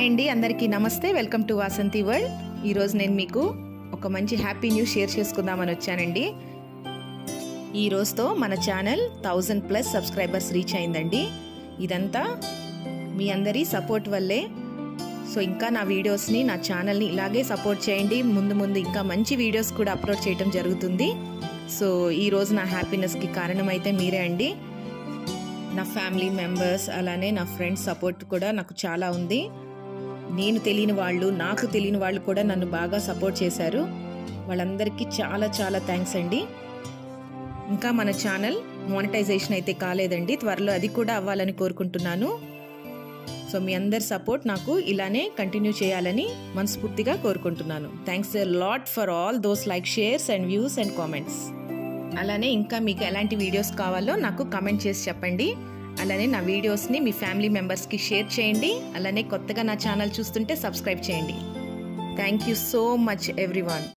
hi అండి అందరికీ నమస్తే వెల్కమ్ టు వాసంతి వరల్డ్ ఈరోజు నేను మీకు ఒక మంచి హ్యాపీ న్యూస్ షేర్ చేసుకుందామని వచ్చానండి ఈ రోజుతో మన channel thousand plus subscribers reach అయిందండి ఇదంతా మీ అందరి సపోర్ట్ వల్లే సో ఇంకా నా వీడియోస్ని నా ఛానల్ని ఇలాగే సపోర్ట్ చేయండి ముందు ముందు ఇంకా మంచి వీడియోస్ కూడా అప్లోడ్ చేయడం జరుగుతుంది సో ఈ రోజు నా హ్యాపీనెస్కి కారణమైతే మీరే అండి నా ఫ్యామిలీ మెంబర్స్ అలానే నా ఫ్రెండ్స్ సపోర్ట్ కూడా నాకు చాలా ఉంది నేను తెలియని వాళ్ళు నాకు తెలియని వాళ్ళు కూడా నన్ను బాగా సపోర్ట్ చేశారు వాళ్ళందరికీ చాలా చాలా థ్యాంక్స్ అండి ఇంకా మన ఛానల్ మానిటైజేషన్ అయితే కాలేదండి త్వరలో అది కూడా అవ్వాలని కోరుకుంటున్నాను సో మీ అందరి సపోర్ట్ నాకు ఇలానే కంటిన్యూ చేయాలని మనస్ఫూర్తిగా కోరుకుంటున్నాను thanks lot for all those like shares and views and comments అలానే ఇంకా మీకు ఎలాంటి వీడియోస్ కావాలో నాకు కమెంట్ చేసి చెప్పండి అలానే నా వీడియోస్ని మీ ఫ్యామిలీ మెంబర్స్కి షేర్ చేయండి అలానే కొత్తగా నా ఛానల్ చూస్తుంటే సబ్స్క్రైబ్ చేయండి thank you so much everyone